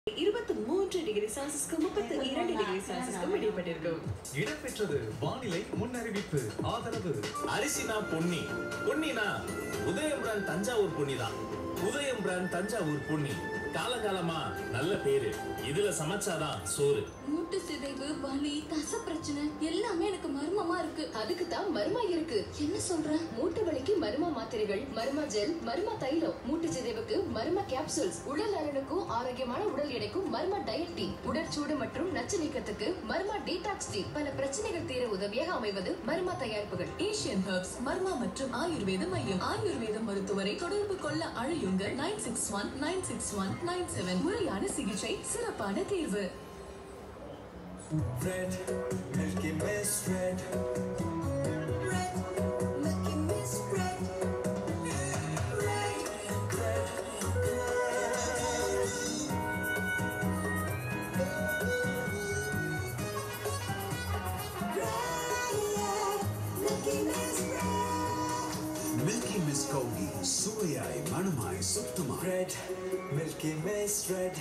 இருபத்தி மூன்று டிகிரி செல்சியஸ்க்கு முப்பத்தி இரண்டு டிகிரி செல்சியஸ்க்கும் இடைப்பட்டிருக்கும் இடம்பெற்றது வானிலை முன்னறிவிப்பு ஆதரவு அரிசினா பொன்னி பொன்னினா உதயம் பிராண்ட் தஞ்சாவூர் பொன்னி தான் உதயம் பிராண்ட் தஞ்சாவூர் பொன்னி காலகாலமா நல்ல பேரு இதுல சமைச்சாதான் சோறு மூட்டு சிதைவு வலி தச பிரச்சனை எல்லாமே எனக்கு மர்மமா இருக்கு அதுக்கு தான் மர்மா இருக்கு என்ன சொல்ற மூட்டு வலிக்கு மர்மா மாத்திரைகள் மர்மா ஜெல் மர்மா தைலம் மூட்டு சிதைவுக்கு மர்மா கேப்சூல்ஸ் உடல் நலனுக்கும் ஆரோக்கியமான உடல் எடைக்கும் மர்மா டயட் டீ உடற்சூடு மற்றும் நச்சு நீக்கத்துக்கு மர்மா டீடாக்ஸ் டீ பல பிரச்சனைகள் தீர உதவியாக அமைவது மர்மா தயாரிப்புகள் ஏஷியன் ஹெர்ப்ஸ் மர்மா மற்றும் ஆயுர்வேத மையம் ஆயுர்வேத மருத்துவரை தொடர்பு கொள்ள அழையுங்கள் nine six one nine six one nine seven முறையான சிகிச்சை சிறப்பான தீர்வு Red, Milky Mist Red. Red, Milky Mist Red. Red, red, red. Milky Mist Red. Milky Mist கௌகி சுவையாய் மணமாய் சுத்தமாய் Red, Milky Mist Red.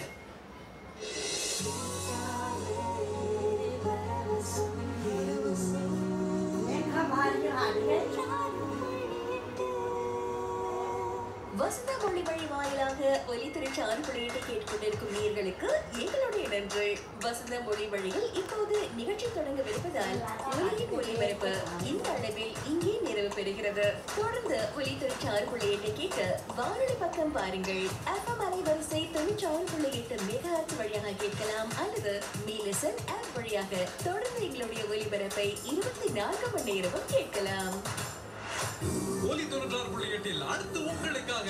வசந்த மொழி வழி வாயிலாக ஒலி திருச்சாறு வெளியிட்டு கேட்டுக்கொண்டிருக்கும் நேர்களுக்கு எங்களுடைய நன்றி வசந்த மொழி வழியில் இப்போது நிகழ்ச்சி தொடங்கவிருப்பதால் ஒலியின் ஒளிபரப்பு இந்த அளவில் இங்கே நிறைவு பெறுகிறது தொடர்ந்து ஒலி திருச்சாறு வெளியிட்டு கேட்க வானொலி பக்கம் பாருங்கள் எஃப்எம் அலைவரிசை தொண்ணூற்றாறு புள்ளி எட்டு மெகா வழியாக கேட்கலாம் அல்லது மீலிசன் ஆப் வழியாக தொடர்ந்து எங்களுடைய ஒலிபரப்பை இருபத்தி நான்கு மணி நேரமும் கேட்கலாம் ஒலி தொண்ணூற்றாறு புள்ளி எட்டில் அடுத்து உங்களுக்காக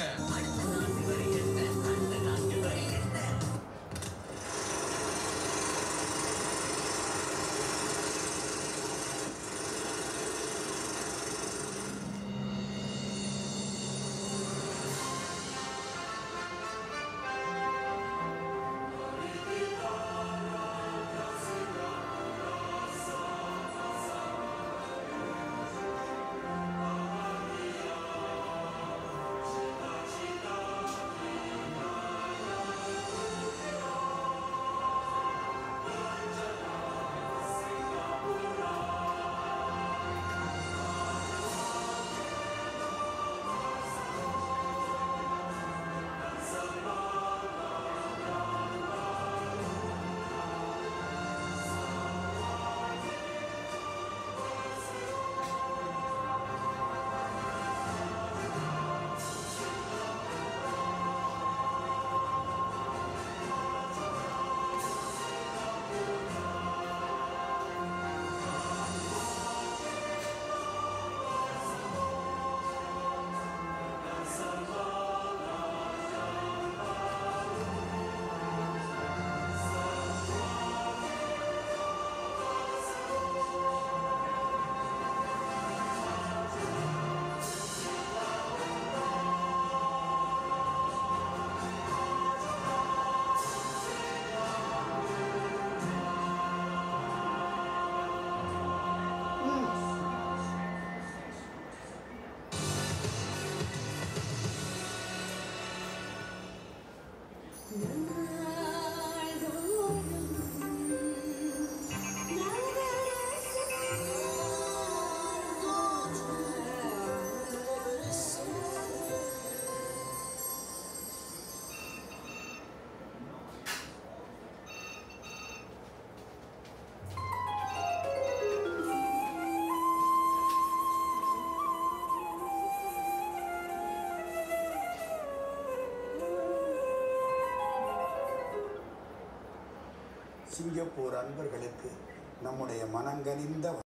சிங்கப்பூர் அன்பர்களுக்கு நம்முடைய மனங்கனிந்த